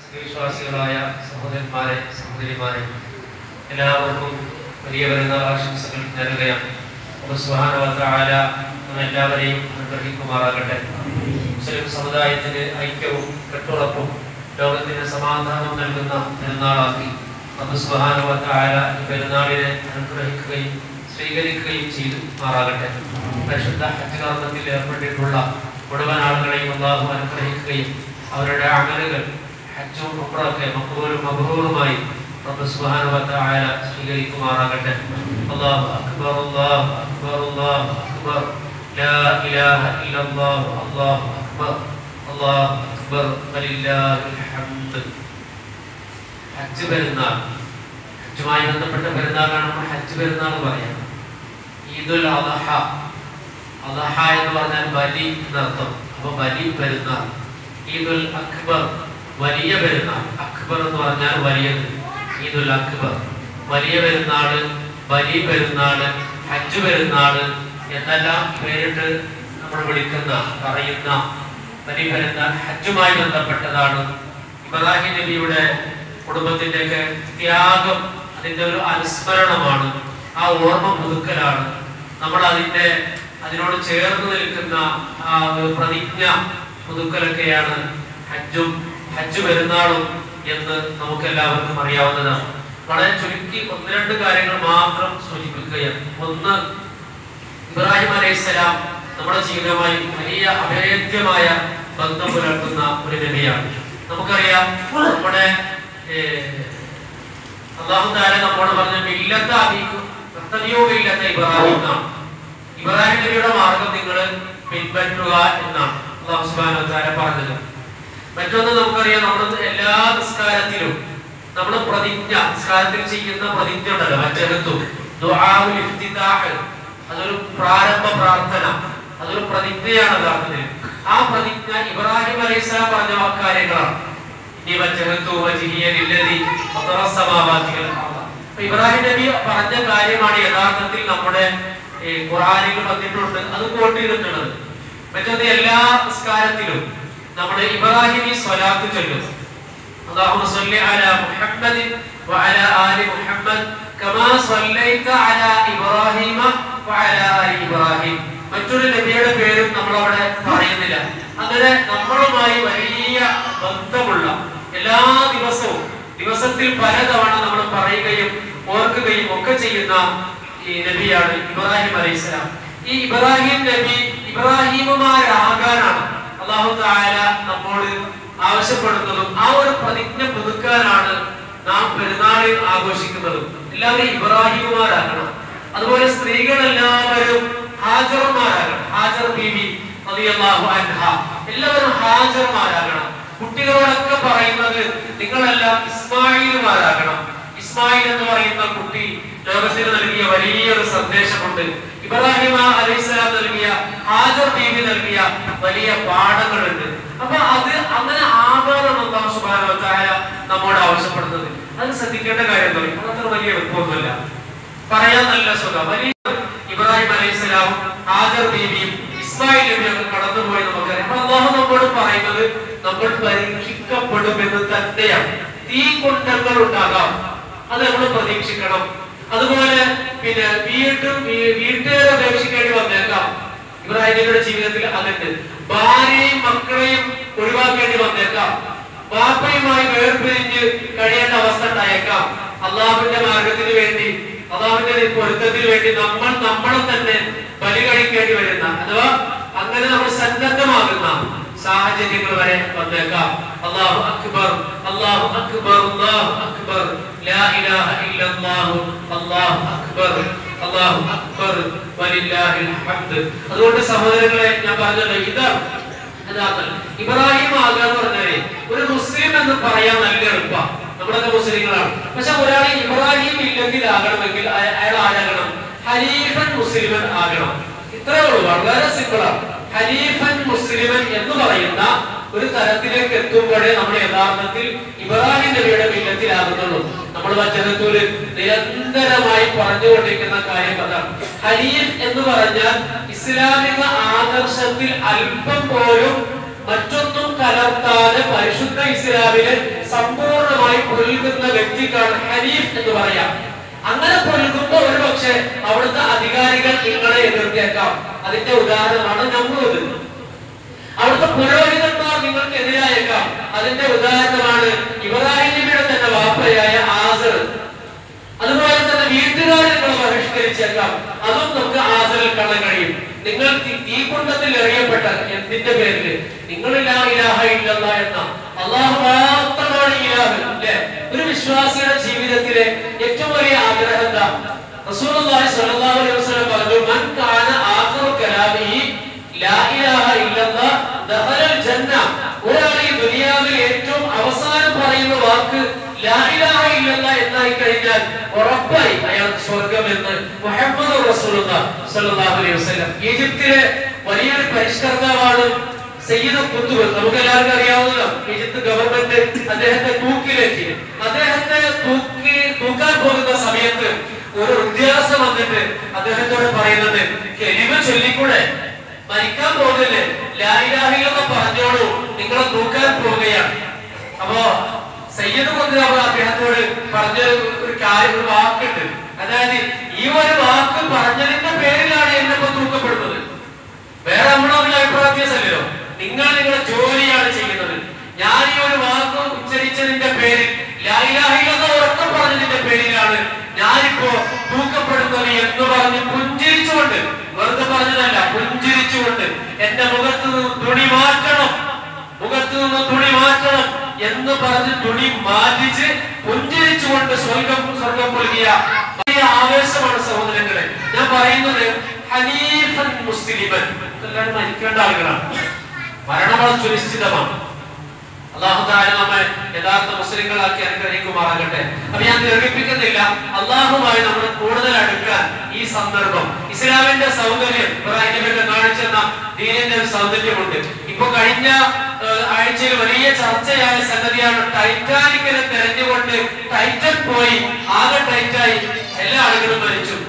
വിശ്വാസികളായ സഹോദരന്മാരെ സഹോദരിമാരെ എല്ലാവർക്കും വലിയ പെരുന്നാൾ ആശംസകൾ നേരുകയാണ് സുഹാനുവാല എല്ലാവരെയും അനുഗ്രഹിക്കുമാറാകട്ടെ മുസ്ലിം സമുദായത്തിന് ഐക്യവും കെട്ടുറപ്പും ലോകത്തിന് സമാധാനം നൽകുന്ന പെരുന്നാളാക്കി അബ്ബു സുഹാനുവാല ഈ പെരുന്നാളിനെ അനുഗ്രഹിക്കുകയും സ്വീകരിക്കുകയും ചെയ്തു മാറാകട്ടെ പരിശുദ്ധ ഹജ്ജ് കർമ്മത്തിൽ ഏർപ്പെട്ടിട്ടുള്ള മുഴുവൻ ആളുകളെയും അള്ളാഹു അനുഗ്രഹിക്കുകയും അവരുടെ അമലുകൾ ഹജ്ജും ഉംറയൊക്കെ മക്ബൂലും മബ്രൂറുമായി റബ്ബ് സുബ്ഹാനഹു വ തആല സ്വീകരിക്കുമാറാകട്ടെ അല്ലാഹു അക്ബർ അല്ലാഹു അക്ബർ അല്ലാഹു അക്ബർ ലാ ഇലാഹ ഇല്ലല്ലാഹു അല്ലാഹു അക്ബർ അല്ലാഹു അക്ബർ വലില്ലാഹിൽ ഹംദ് ഹജ്ജ് പെരുന്നാൾ ഹജ്ജുമായി ബന്ധപ്പെട്ട പെരുന്നാളാണ് നമ്മൾ ഹജ്ജ് പെരുന്നാൾ പറയുന്നത് ഈദുൽ അദ്ഹ അദ്ഹ എന്ന് പറഞ്ഞാൽ ബലി എന്നർത്ഥം അപ്പൊ ബലി പെരുന്നാൾ ഈദുൽ അക്ബർ വലിയ പെരുന്നാൾ അക്ബർ എന്ന് പറഞ്ഞാൽ വലിയത് ഈദുൽ അക്ബർ വലിയ പെരുന്നാള് ബലി പെരുന്നാള് ഹജ്ജ് പെരുന്നാള് എന്നെല്ലാം പേരിട്ട് നമ്മൾ വിളിക്കുന്ന പറയുന്ന ബലി പെരുന്നാൾ ഹജ്ജുമായി ബന്ധപ്പെട്ടതാണ് ഇബ്രാഹിം നബിയുടെ കുടുംബത്തിന്റെ ഒക്കെ ത്യാഗം അതിന്റെ ഒരു അനുസ്മരണമാണ് ആ ഓർമ്മ പുതുക്കലാണ് നമ്മൾ അതിന്റെ അതിനോട് ചേർന്ന് നിൽക്കുന്ന ആ ഒരു പ്രതിജ്ഞ പുതുക്കലൊക്കെയാണ് ഹജ്ജും ഹജ്ജ് പെരുന്നാളും എന്ന് നമുക്ക് എല്ലാവർക്കും അറിയാവുന്നതാണ് വളരെ ചുരുക്കി ഒന്ന് രണ്ട് കാര്യങ്ങൾ മാത്രം സൂചിപ്പിക്കുകയാണ് ഒന്ന് ഇബ്രാഹിം അലൈഹിസ്സലാം നമ്മുടെ ജീവിതവുമായി വലിയ അഭേദ്യമായ ബന്ധം പുലർത്തുന്ന ഒരു നബിയാണ് നമുക്കറിയാം നമ്മുടെ അള്ളാഹു താല നമ്മോട് പറഞ്ഞ മില്ലത്ത അബീക്കും കർത്തവ്യോ ഇല്ലത്ത ഇബ്രാഹിം എന്നാണ് ഇബ്രാഹിം നബിയുടെ മാർഗം നിങ്ങൾ പിൻപറ്റുക എന്നാണ് അള്ളാഹു സുബ്ഹാനഹു വ തആല പറഞ്ഞത് മറ്റൊന്ന് നമുക്കറിയാം നമ്മൾ എല്ലാ നിസ്കാരത്തിലും നമ്മൾ പ്രതിജ്ഞ നിസ്കാരത്തിൽ ചെയ്യുന്ന പ്രതിജ്ഞ ഉണ്ടല്ലോ മറ്റെടുത്തു ദുആഉൽ ഇഫ്തിതാഹ് അതൊരു പ്രാരംഭ പ്രാർത്ഥന അതൊരു പ്രതിജ്ഞയാണ് യഥാർത്ഥത്തിൽ ആ പ്രതിജ്ഞ ഇബ്രാഹിം അലൈഹിസ്സലാം പറഞ്ഞ കാര്യങ്ങളാണ് ഇനി വജ്ഹതു വജ്ഹിയ ലില്ലദി ഫതറ സമാവാതി വൽ അർദ അപ്പൊ ഇബ്രാഹിം നബി പറഞ്ഞ കാര്യമാണ് യഥാർത്ഥത്തിൽ നമ്മുടെ ഈ ഖുർആനിൽ വന്നിട്ടുണ്ട് അത് കോട്ട് ചെയ്തിട്ടുള്ളത് മറ്റൊന്ന് എല്ലാ നിസ്കാരത്തിലും നമ്മുടെ ഇബ്രാഹിമി സ്വലാത്ത് ചൊല്ലും اللهم صل على محمد وعلى آل محمد كما صليت على إبراهيم وعلى آل إبراهيم മറ്റൊരു നബിയുടെ പേരും നമ്മൾ അവിടെ പറയുന്നില്ല അങ്ങനെ നമ്മളുമായി വലിയ ബന്ധമുള്ള എല്ലാ ദിവസവും ദിവസത്തിൽ പലതവണ നമ്മൾ പറയുകയും ഓർക്കുകയും ഒക്കെ ചെയ്യുന്ന ഈ നബിയാണ് ഇബ്രാഹിം അലൈഹിസ്സലാം ഈ ഇബ്രാഹിം നബി ഇബ്രാഹിമുമാരാകാനാണ് അള്ളാഹു താല നമ്മോട് ആവശ്യപ്പെടുന്നതും ആ ഒരു പ്രതിജ്ഞ പുതുക്കാനാണ് നാം പെരുന്നാളിൽ ആഘോഷിക്കുന്നതും എല്ലാവരും ഇബ്രാഹിമുമാരാകണം അതുപോലെ സ്ത്രീകൾ എല്ലാവരും ഹാജർമാരാകണം ഹാജർ ബീവി റളിയല്ലാഹു അൻഹ എല്ലാവരും ഹാജർമാരാകണം കുട്ടികളോടൊക്കെ പറയുന്നത് നിങ്ങളെല്ലാം ഇസ്മായിലുമാരാകണം ഇസ്മായിൽ എന്ന് പറയുന്ന കുട്ടി ലോകത്തിന് നൽകിയ വലിയൊരു സന്ദേശമുണ്ട് ഇബ്രാഹിം അലൈഹിസ്സലാം നൽകിയ ഹാജർ ബീവി നൽകിയ വലിയ പാഠങ്ങളുണ്ട് അപ്പൊ അത് അങ്ങനെ ആകാനാണ് അള്ളാഹു സുബ്ഹാനഹു വ തആല നമ്മോട് ആവശ്യപ്പെടുന്നത് അത് ശ്രദ്ധിക്കേണ്ട കാര്യം എന്താ പറയുക അത്ര വലിയ എളുപ്പമൊന്നുമല്ല പറയാൻ നല്ല സുഖം വലിയ ഇബ്രാഹിം അലൈഹിസ്സലാം ഹാജർ ബീവിയും ഇസ്മായിൽ നബിയൊക്കെ കടന്നുപോയി നമുക്കറിയാം അപ്പൊ അള്ളാഹു നമ്മോട് പറയുന്നത് നമ്മൾ പരീക്ഷിക്കപ്പെടുമെന്ന് തന്നെയാണ് തീ കുണ്ടങ്ങൾ ഉണ്ടാകാം അത് നമ്മൾ പ്രതീക്ഷിക്കണം അതുപോലെ പിന്നെ വീട്ടും വീട്ടുകാരെ ഉപേക്ഷിക്കേണ്ടി വന്നേക്കാം ഇബ്രാഹിമിന്റെ ജീവിതത്തിൽ അതുണ്ട് ഭാര്യയും മക്കളെയും ഒഴിവാക്കേണ്ടി വന്നേക്കാം വാപ്പയുമായി വേർപിരിഞ്ഞ് കഴിയേണ്ട അവസ്ഥ ഉണ്ടായേക്കാം അള്ളാഹുവിന്റെ മാർഗത്തിന് വേണ്ടി അള്ളാഹുവിന്റെ പൊരുത്തത്തിന് വേണ്ടി നമ്മൾ നമ്മളെ തന്നെ ബലി കഴിക്കേണ്ടി വരുന്ന അഥവാ അങ്ങനെ നമ്മൾ സന്നദ്ധമാകുന്ന സാഹചര്യങ്ങൾ വരെ വന്നേക്കാം അള്ളാഹു അക്ബർ അള്ളാഹു അക്ബർ അള്ളാഹു അക്ബർ ലാ ഇലാഹ ഇല്ലല്ലാഹു അള്ളാഹു അക്ബർ അള്ളാഹു അക്ബർ വലില്ലാഹിൽ ഹംദ് അതുകൊണ്ട് സഹോദരങ്ങളെ ഞാൻ പറഞ്ഞല്ലോ ഇതാണ് യഥാർത്ഥം ഇബ്രാഹിം ആകുക എന്ന് പറഞ്ഞാല് ഒരു മുസ്ലിം എന്ന് പറയാൻ നല്ല എളുപ്പമാണ് നമ്മളൊക്കെ മുസ്ലിങ്ങളാണ് പക്ഷെ ഒരാൾ ഇബ്രാഹിം ഇല്ലെങ്കിൽ ആകണമെങ്കിൽ അയ- അയാൾ ആരാകണം ഹരീഫൻ മുസ്ലിമൻ ആകണം ഇത്രേ ഉള്ളൂ വളരെ സിമ്പിളാണ് ഹരീഫൻ മുസ്ലിമൻ എന്ന് പറയുന്ന ഒരു തലത്തിലേക്ക് എത്തുമ്പോഴേ നമ്മൾ യഥാർത്ഥത്തിൽ ഇബ്രാഹിം നബിയുടെ മില്ലത്തിലാകുന്നുള്ളൂ നമ്മൾ വചനത്തൂര് നിരന്തരമായി പറഞ്ഞുകൊണ്ടിരിക്കുന്ന കാര്യം അതാണ് ഹരീഫ് എന്ന് പറഞ്ഞാൽ ഇസ്ലാമിക ആദർശത്തിൽ അല്പം പോലും മറ്റൊന്നും കലർത്താതെ പരിശുദ്ധ ഇസ്ലാമിനെ സമ്പൂർണ്ണമായി പുൽകുന്ന വ്യക്തിക്കാണ് ഹനീഫ് എന്ന് പറയാം അങ്ങനെ പുൽകുമ്പോ ഒരു പക്ഷേ അവിടുത്തെ അധികാരികൾ നിങ്ങളെ എതിർത്തേക്കാം അതിന്റെ ഉദാഹരണമാണ് നമ്പൂത് അവിടുത്തെ പുരോഹിതന്മാർ നിങ്ങൾക്ക് എതിരായേക്കാം അതിന്റെ ഉദാഹരണമാണ് ഇബ്രാഹിം നബിയുടെ തന്നെ വാപ്പയായ ആസർ അതുപോലെ തന്നെ വീട്ടുകാർ നിങ്ങൾ ബഹിഷ്കരിച്ചേക്കാം അതും നമുക്ക് ആസറിൽ കാണാൻ കഴിയും നിങ്ങൾ തീ- തീക്കുണ്ടത്തിൽ എറിയപ്പെട്ട എന്തിന്റെ പേരില് നിങ്ങൾ ലാ ഇലാഹ ഇല്ലല്ലാ എന്ന അള്ളാഹു മാത്രമാണ് ഇലാഹ് അല്ലേ ഒരു വിശ്വാസിയുടെ ജീവിതത്തിലെ ഏറ്റവും വലിയ ആഗ്രഹം എന്താ റസൂലുള്ളാഹി സ്വല്ലല്ലാഹു അലൈഹി വസല്ലം പറഞ്ഞു മൻ കാന ആഖിറു കലാമിഹി ലാ ഇലാഹ ഇല്ലല്ലാ ദഖലൽ ജന്ന ഒരാൾ ഈ ദുനിയാവിൽ ഏറ്റവും അവസാനം പറയുന്ന വാക്ക് ലാ ഇലാഹ ഇല്ലല്ലാ എന്നായി കഴിഞ്ഞാൽ ഉറപ്പായി അയാൾ സ്വർഗം എന്ന് മുഹമ്മദ് റസൂലുള്ളാഹി സ്വല്ലല്ലാഹു അലൈഹി വസല്ലം ഈജിപ്തിലെ വലിയൊരു പരിഷ്കർത്താവാണ് സയ്യിദ് കുത്തുബ് നമുക്ക് എല്ലാവർക്കും അറിയാവുന്നതാണ് ഈജിപ്ത് ഗവൺമെന്റ് അദ്ദേഹത്തെ തൂക്കിലേറ്റി അദ്ദേഹത്തെ തൂക്കി തൂക്കാൻ പോകുന്ന സമയത്ത് ഒരു ഉദ്യോഗസ്ഥ വന്നിട്ട് അദ്ദേഹത്തോട് പറയുന്നത് കെലിമ ചൊല്ലിക്കൂടെ മരിക്കാൻ പോകുന്നില്ലേ ലായിലാഹിലെന്ന് പറഞ്ഞോളൂ നിങ്ങളെ തൂക്കാൻ പോവുകയാണ് അപ്പോ സയ്യദ് കൊണ്ടുപോകുന്ന അദ്ദേഹത്തോട് പറഞ്ഞ ഒരു കാര്യം ഒരു വാക്കുണ്ട് അതായത് ഈ ഒരു വാക്ക് പറഞ്ഞതിന്റെ പേരിലാണ് എന്നെ ഇപ്പൊ തൂക്കപ്പെടുന്നത് വേറെ നമ്മളൊന്നും അഭിപ്രായ വ്യത്യാസമല്ലല്ലോ നിങ്ങൾ നിങ്ങളുടെ ജോലിയാണ് ചെയ്യുന്നത് ഞാൻ ഈ ഒരു വാക്ക് ഉച്ചരിച്ചതിന്റെ പേരിൽ ലായിലാഹിലെന്ന് ഉറക്കം പറഞ്ഞതിന്റെ പേരിലാണ് ഞാനിപ്പോ തൂക്കപ്പെടുന്നത് എന്ന് പറഞ്ഞ് പുഞ്ചിരിച്ചുകൊണ്ട് വെറുതെ പറഞ്ഞതല്ല പുഞ്ചിരിച്ചുകൊണ്ട് എന്റെ മുഖത്ത് നിന്ന് തുണി മാറ്റണം മുഖത്ത് നിന്ന് തുണി മാറ്റണം എന്ന് പറഞ്ഞ് തുണി മാറ്റിച്ച് പുഞ്ചിരിച്ചുകൊണ്ട് സ്വർഗം സ്വർഗം പുൽകിയ വലിയ ആവേശമാണ് സഹോദരങ്ങളെ ഞാൻ പറയുന്നത് ഹനീഫൻ മുസ്ലിമൻ എല്ലാവരും മരിക്കേണ്ട ആളുകളാണ് മരണം സുനിശ്ചിതമാണ് അള്ളാഹു താല നമ്മെ യഥാർത്ഥ മുസ്ലിങ്ങളാക്കി അനുഗ്രഹിക്കുമാറാകട്ടെ അപ്പൊ ഞാൻ ദീർഘിപ്പിക്കുന്നില്ല അള്ളാഹുമായി നമ്മൾ കൂടുതൽ അടുക്കാൻ ഈ സന്ദർഭം ഇസ്ലാമിന്റെ സൗന്ദര്യം ഇബ്രാഹിം നബിയൊക്കെ കാണിച്ചെന്ന ദീനിന്റെ ഒരു സൗന്ദര്യമുണ്ട് ഇപ്പൊ കഴിഞ്ഞ ഏഹ്, ആഴ്ചയിൽ വലിയ ചർച്ചയായ സംഗതിയാണ് ടൈറ്റാനിക്കിനെ തെരഞ്ഞുകൊണ്ട് ടൈറ്റൻ പോയി ആകെ ടൈറ്റായി എല്ലാ ആളുകളും മരിച്ചു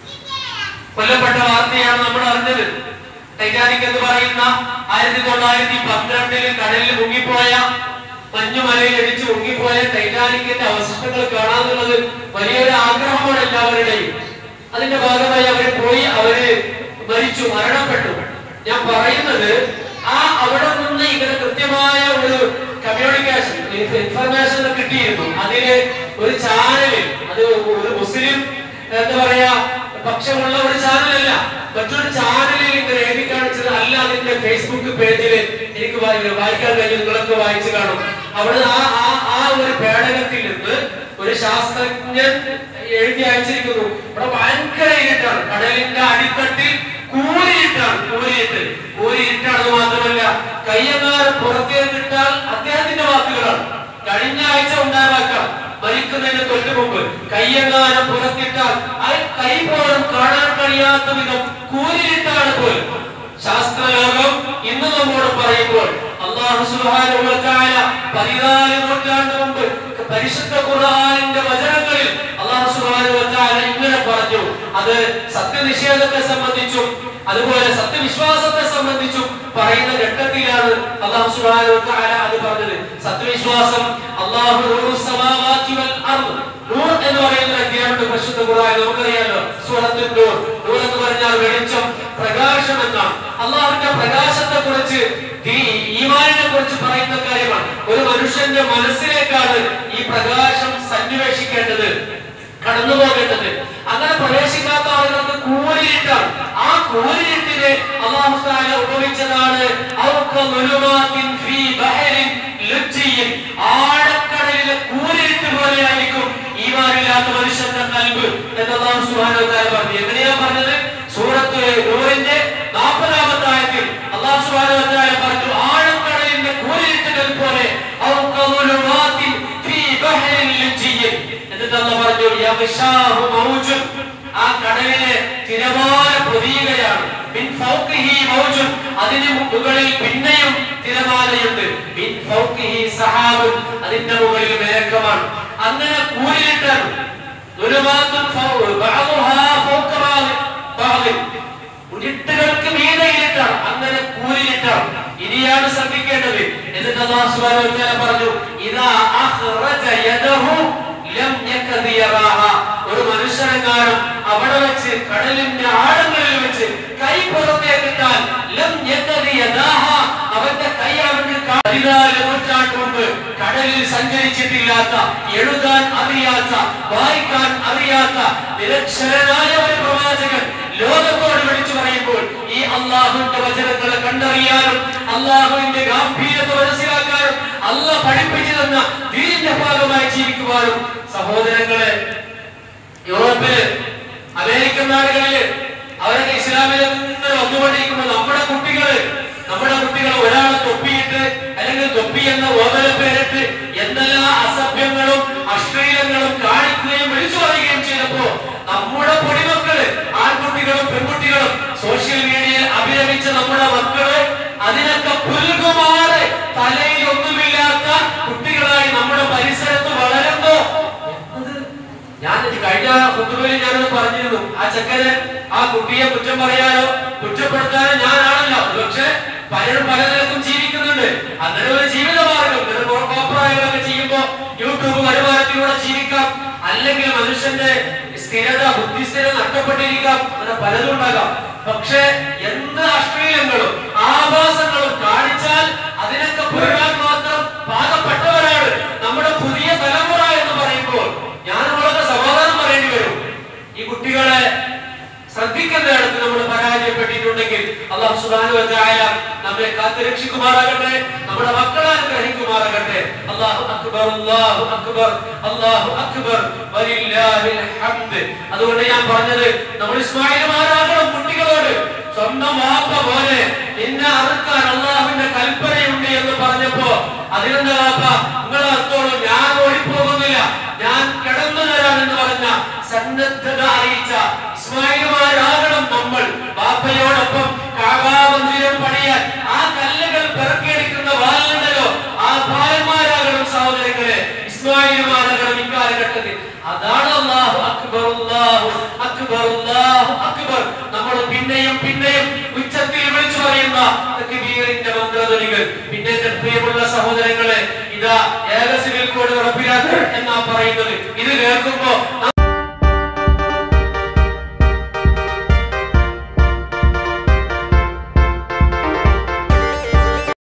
കൊല്ലപ്പെട്ട വാർത്തയാണ് നമ്മൾ അറിഞ്ഞത് ടൈറ്റാനിക് എന്ന് പറയുന്ന ആയിരത്തി തൊള്ളായിരത്തി പന്ത്രണ്ടില് കടലിൽ മുങ്ങിപ്പോയ മഞ്ഞുമലയിൽ ഇടിച്ച് മുങ്ങിപ്പോയ ടൈറ്റാനിക്കിന്റെ അവശിഷ്ടങ്ങൾ കാണാന്നുള്ളത് വലിയൊരു ആഗ്രഹമാണ് എല്ലാവരുടെയും അതിന്റെ ഭാഗമായി അവർ പോയി അവര് മരിച്ചു മരണപ്പെട്ടു ഞാൻ പറയുന്നത് ആ അവിടെ നിന്ന് ഇങ്ങനെ കൃത്യമായ ഒരു കമ്മ്യൂണിക്കേഷൻ ഇൻഫർമേഷൻ കിട്ടിയിരുന്നു അതില് ഒരു ചാനലിൽ അത് ഒരു മുസ്ലിം എന്താ പറയാ പക്ഷമുള്ള ഒരു ചാനലല്ല മറ്റൊരു ചാനലിൽ ഇങ്ങനെ എഴുതി കാണിച്ചത് അല്ല അതിന്റെ ഫേസ്ബുക്ക് പേജിൽ എനിക്ക് വായി- വായിക്കാൻ കഴിഞ്ഞു നിങ്ങളൊക്കെ വായിച്ചു കാണും അവിടെ ആ ആ ആ ഒരു പേടകത്തിൽ നിന്ന് ഒരു ശാസ്ത്രജ്ഞൻ എഴുതി അയച്ചിരിക്കുന്നു ഇവിടെ ഭയങ്കര ഇരുട്ടാണ് കടലിന്റെ അടിത്തട്ടിൽ കൂരിയിട്ടാണ് കൂരിയിട്ട് കൂരിയിട്ടാണെന്ന് മാത്രമല്ല കയ്യങ്ങാരം പുറത്തേക്കിട്ടാൽ അദ്ദേഹത്തിന്റെ വാക്കുകളാണ് കഴിഞ്ഞ ആഴ്ച ഉണ്ടായ വാക്കാണ് മരിക്കുന്നതിന് തൊട്ട് മുമ്പ് കയ്യങ്ങാനം പുറത്തിട്ടാൽ ആ കൈ പോലും കാണാൻ കഴിയാത്ത വിധം കൂരിയിട്ടാണ് പോലും ശാസ്ത്രലോകം ഇന്ന് നമ്മോട് പറയുമ്പോൾ അള്ളാഹു സുബ്ഹാനഹു വ തആല പതിനാല് നൂറ്റാണ്ട് മുമ്പ് പരിശുദ്ധ ഖുർആനിന്റെ വചനങ്ങളിൽ അള്ളാഹു സുബ്ഹാനഹു വ തആല ഇങ്ങനെ പറഞ്ഞു അത് സത്യനിഷേധത്തെ സംബന്ധിച്ചും അതുപോലെ സത്യവിശ്വാസത്തെ സംബന്ധിച്ചും പറയുന്ന ഘട്ടത്തിലാണ് അള്ളാഹു സുബ്ഹാനഹു വ തആല അത് പറഞ്ഞത് സത്യവിശ്വാസം അള്ളാഹു നൂറു സമാവാതി വൽ അർദ് നൂർ എന്ന് പറയുന്ന അധ്യായമുണ്ട് പരിശുദ്ധ ഖുർആൻ നമുക്കറിയാലോ സൂറത്തുൽ നൂർ നൂർ എന്ന് പറഞ്ഞാൽ വെളിച്ചം പ്രകാശം എന്നാണ് അള്ളാഹുവിന്റെ പ്രകാശത്തെ കുറിച്ച് ഈമാനിനെ കുറിച്ച് പറയുന്ന കാര്യമാണ് ഒരു മനുഷ്യന്റെ മനസ്സിലേക്കാണ് ഈ പ്രകാശം സന്നിവേശിക്കേണ്ടത് കടന്നു പോകേണ്ടത് അങ്ങനെ പ്രവേശിക്കാത്ത ആളുകൾക്ക് കൂരിട്ടാണ് ആ കൂരിട്ടിനെ അള്ളാഹു താല ഉപമിച്ചതാണ് ഔക ളുലുമാത്തിൻ ഫീ ബഹരിൻ ലുജ്ജിയിൻ. ആഴക്കടലിലെ കൂരിട്ട് പോലെയായിരിക്കും ഈമാനില്ലാത്ത മനുഷ്യന്റെ കൽബ് എന്ന് അള്ളാഹു സുബ്ഹാനഹു വ തആല പറഞ്ഞു എങ്ങനെയാ പറഞ്ഞത് സൂറത്ത് നൂറിന്റെ നാൽപ്പതാമത്തെ ആയത്തിൽ അള്ളാഹു സുബ്ഹാനഹു വ തആല പറഞ്ഞു ആഴക്കടലിന്റെ കൂരിട്ടുകൾ പോലെ ഔക ളുലുമാത്തിൻ ഫീ ബഹരിൻ ലുജ്ജിയിൻ. എന്നിട്ട് അള്ളാഹ് പറഞ്ഞു യഗ്ഷാഹു മൗജുൻ. ആ കടലിനെ തിരമാല പൊതിയുകയാണ് മിൻ ഫൗഖിഹി മൗജുൻ. അതിന് മുകളിൽ പിന്നെയും തിരമാലയുണ്ട് മിൻ ഫൗഖിഹി സഹാബുൻ. അതിന്റെ മുകളിൽ മേഘമാണ് അങ്ങനെ കൂരിട്ടാണ് ദുലുമാത്തുൻ ഫൗ- ബഅദുഹാ ഫൗഖ ബഅദ്. ബഅദ്. ഇരുട്ടുകൾക്ക് മീതെ ഇരുട്ടാണ് അങ്ങനെ കൂരിട്ടാണ് ഇനിയാണ് ശ്രദ്ധിക്കേണ്ടത് എന്നിട്ട് അല്ലാഹു സുബ്ഹാനഹു വ തആല പറഞ്ഞു ഇദാ അഖ്റജ യദഹു ലം യകദി യറാഹ ഒരു മനുഷ്യനെങ്ങാനും അവിടെ വെച്ച് കടലിന്റെ ആഴങ്ങളിൽ വെച്ച് കൈ പുറത്തേക്കിട്ടാൽ ലം യകദി യദാഹ അവന്റെ കൈ അവന് കാ- പതിനാല് നൂറ്റാണ്ട് മുമ്പ് കടലിൽ സഞ്ചരിച്ചിട്ടില്ലാത്ത എഴുതാൻ അറിയാത്ത വായിക്കാൻ അറിയാത്ത നിരക്ഷരനായ ഒരു പ്രവാചകൻ ലോകത്തോട് വിളിച്ചു പറയുമ്പോൾ ഈ അള്ളാഹുവിന്റെ വചനങ്ങളെ കണ്ടറിയാനും അള്ളാഹുവിന്റെ ഗാംഭീര്യത മനസ്സിലാക്കാനും അല്ല പഠിപ്പിച്ചു തന്ന ദീനിന്റെ ഭാഗമായി ജീവിക്കുവാനും സഹോദരങ്ങളെ യൂറോപ്പില് അമേരിക്കൻ നാടുകളില് അവരൊക്കെ ഇസ്ലാമിൽ നിന്ന് വന്നുകൊണ്ടിരിക്കുമ്പോൾ നമ്മുടെ കുട്ടികള് നമ്മുടെ കുട്ടികൾ ഒരാളെ തൊപ്പിയിട്ട് അല്ലെങ്കിൽ തൊപ്പി എന്ന ഓമന പേരിട്ട് എന്തെല്ലാം അസഭ്യങ്ങളും അശ്ലീലങ്ങളും കാണിക്കുകയും വിളിച്ചു പറയുകയും ചെയ്തപ്പോ നമ്മുടെ പൊടിമക്കള് ആൺകുട്ടികളും പെൺകുട്ടികളും സോഷ്യൽ മീഡിയയിൽ അഭിരമിച്ച നമ്മുടെ മക്കള് അതിനൊക്കെ പുൽകുമാറ് തലയിൽ ഒന്നുമില്ലാത്ത കുട്ടികളായി നമ്മുടെ പരിസരത്ത് വളരുമ്പോ എന്നത് ഞാൻ കഴിഞ്ഞ കുത്തുകളിൽ ഞാനത് പറഞ്ഞിരുന്നു ആ ചെക്കന് ആ കുട്ടിയെ കുറ്റം പറയാനോ കുറ്റപ്പെടുത്താനോ ഞാനാണല്ലോ പക്ഷെ പലരും പല നിലക്കും ജീവിക്കുന്നുണ്ട് അങ്ങനെ ഒരു ജീവിത മാർഗം ഇങ്ങനെ കോ- കോപ്രായങ്ങളൊക്കെ ചെയ്യുമ്പോ യൂട്യൂബ് വരുമാനത്തിലൂടെ ജീവിക്കാം അല്ലെങ്കിൽ മനുഷ്യന്റെ സ്ഥിരത ബുദ്ധിസ്ഥിരത നഷ്ടപ്പെട്ടിരിക്കാം അങ്ങനെ പലതും ഉണ്ടാകാം പക്ഷെ എന്ത് അശ്ലീലങ്ങളും ആഭാസങ്ങളും കാണിച്ചാൽ അതിനൊക്കെ പുറകാൻ മാത്രം പാകപ്പെട്ടവരാണ് നമ്മുടെ പുതിയ തലമുറ എന്ന് പറയുമ്പോൾ ഞാൻ വളരെ സമാധാനം പറയേണ്ടി വരും ഈ കുട്ടികളെ ശ്രദ്ധിക്കുന്നിടത്ത് നമ്മൾ പരാജയപ്പെട്ടിട്ടുണ്ടെങ്കിൽ അള്ളാഹു സുബ്ഹാനഹു വ തആല നമ്മെ കാത്തുരക്ഷിക്കുമാറാകട്ടെ നമ്മുടെ മക്കളെ അനുഗ്രഹിക്കുമാറാകട്ടെ അല്ലാഹു അക്ബർ അല്ലാഹു അക്ബർ അല്ലാഹു അക്ബർ വലില്ലാഹിൽ ഹംദ് അതുകൊണ്ട് ഞാൻ പറഞ്ഞത് നമ്മൾ ഇസ്മായിലുമാരാകണം കുട്ടികളോട് സ്വന്തം വാപ്പ പോലെ നിന്നെ അറുക്കാൻ അള്ളാഹുവിന്റെ കൽപ്പനയുണ്ട് എന്ന് പറഞ്ഞപ്പോ അതിനെന്താ വാപ്പ നിങ്ങൾ അത്തോളം ഞാൻ ഓടിപ്പോകുന്നില്ല ഞാൻ കിടന്നു തരാം എന്ന് പറഞ്ഞ സന്നദ്ധത അറിയിച്ച ഇസ്മായിലുമാരാകണം നമ്മൾ ബാപ്പയോടൊപ്പം കാകാമന്ദിരം പണിയാൻ ആ കല്ലുകൾ പെറുക്കിയെടുക്കുന്ന ബാലുണ്ടല്ലോ ആ ബാലന്മാരാകണം സഹോദരങ്ങളെ ഇസ്മായിലുമാരാകണം ഇക്കാലഘട്ടത്തിൽ അതാണ് അല്ലാഹു അക്ബർ അല്ലാഹു അക്ബർ അല്ലാഹു അക്ബർ നമ്മൾ പിന്നെയും പിന്നെയും ഉച്ചത്തിൽ വിളിച്ചു പറയുന്ന തക്ബീറിന്റെ മന്ത്രധ്വനികൾ പിന്നെ എന്റെ പ്രിയമുള്ള സഹോദരങ്ങളെ ഇതാ ഏക സിവിൽ കോഡ് ഉറപ്പിച്ചു